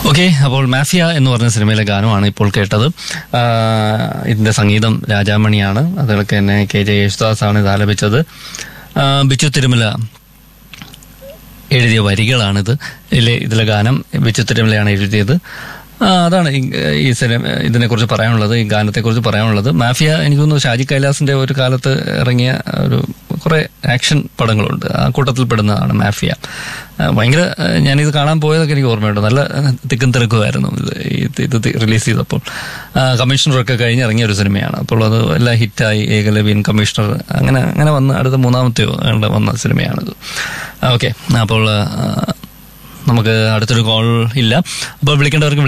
okay അപ്പോൾ mafia എന്ന് പറഞ്ഞ സിനിമയിലെ ഗാനമാണ് ഇപ്പോൾ കേട്ടത് ആ, ഇതിന്റെ സംഗീതം രാജാമണിയാണ് അതുപോലെ തന്നെ കെ ജെ യേശുദാസ് ആണ് ഇത് ആലപിച്ചത് ആ, ബിച്ചു തിരുമല എഴുതിയ വരികളാണിത് ഇതിലെ ഇതിലെ ഗാനം ബിച്ചു തിരുമലയാണ് എഴുതിയത് ആ, അതാണ് ഈ- ഈ സിനിമ ഇതിനെക്കുറിച്ച് പറയാനുള്ളത് ഈ ഗാനത്തെക്കുറിച്ച് പറയാനുള്ളത് മാഫിയ എനിക്ക് തോന്നുന്നു ഷാജി കൈലാസിന്റെ ഒരു കാലത്ത് ഇറങ്ങിയ ഒരു കുറെ ആക്ഷൻ പടങ്ങളുണ്ട് ആ കൂട്ടത്തിൽ പെടുന്നതാണ് മാഫിയ ആ, ഭയങ്കര ആ, ഞാനിത് കാണാൻ പോയതൊക്കെ എനിക്ക് ഓർമ്മയുണ്ട് നല്ല തിക്കും തിരക്കുമായിരുന്നു ഇത് ഇത് ഇത് റിലീസ് ചെയ്തപ്പോൾ ആ, കമ്മീഷണറൊക്കെ കഴിഞ്ഞ് ഇറങ്ങിയ ഒരു സിനിമയാണ് അപ്പോൾ അത് എല്ലാം ഹിറ്റായി ഏകലവ്യൻ കമ്മീഷണർ അങ്ങനെ അങ്ങനെ വന്ന് അടുത്ത മൂന്നാമത്തെയോ അങ്ങോട്ട് വന്ന സിനിമയാണിത് ഓക്കെ അപ്പോൾ ആ, നമുക്ക് അടുത്തൊരു കോൾ ഇല്ല അപ്പോൾ വിളിക്കേണ്ടവർക്ക്